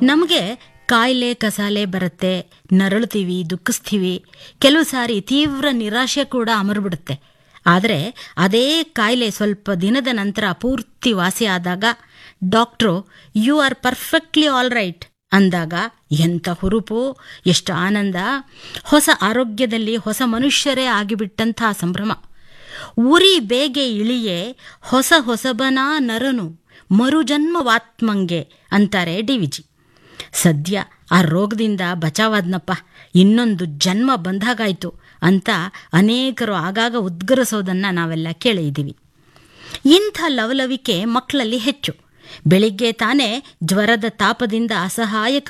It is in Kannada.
ನಮಗೆ ಕಾಯಿಲೆ ಕಸಾಲೆ ಬರುತ್ತೆ ನರಳುತ್ತೀವಿ ದುಃಖಿಸ್ತೀವಿ ಕೆಲವು ಸಾರಿ ತೀವ್ರ ನಿರಾಶೆ ಕೂಡ ಅಮರ್ಬಿಡುತ್ತೆ ಆದರೆ ಅದೇ ಕಾಯಿಲೆ ಸ್ವಲ್ಪ ದಿನದ ನಂತರ ಪೂರ್ತಿ ವಾಸಿ ಆದಾಗ doctor you are perfectly all right ಅಂದಾಗ ಎಂಥ ಹುರುಪು ಎಷ್ಟು ಆನಂದ ಹೊಸ ಆರೋಗ್ಯದಲ್ಲಿ ಹೊಸ ಮನುಷ್ಯರೇ ಆಗಿಬಿಟ್ಟಂಥ ಸಂಭ್ರಮ ಉರಿ ಬೇಗೆ ಇಳಿಯೇ ಹೊಸ ಹೊಸಬನ ನರನು ಮರುಜನ್ಮವಾತ್ಮಂಗೆ ಅಂತಾರೆ ಡಿ ವಿಜಿ ಸದ್ಯ ಆ ರೋಗದಿಂದ ಬಚಾವಾದ್ನಪ್ಪ ಇನ್ನೊಂದು ಜನ್ಮ ಬಂದಾಗಾಯ್ತು ಅಂತ ಅನೇಕರು ಆಗಾಗ ಉದ್ಗರಿಸೋದನ್ನು ನಾವೆಲ್ಲ ಕೇಳಿದ್ದೀವಿ ಇಂಥ ಲವಲವಿಕೆ ಮಕ್ಕಳಲ್ಲಿ ಹೆಚ್ಚು ಬೆಳಿಗ್ಗೆ ತಾನೇ ಜ್ವರದ ತಾಪದಿಂದ ಅಸಹಾಯಕ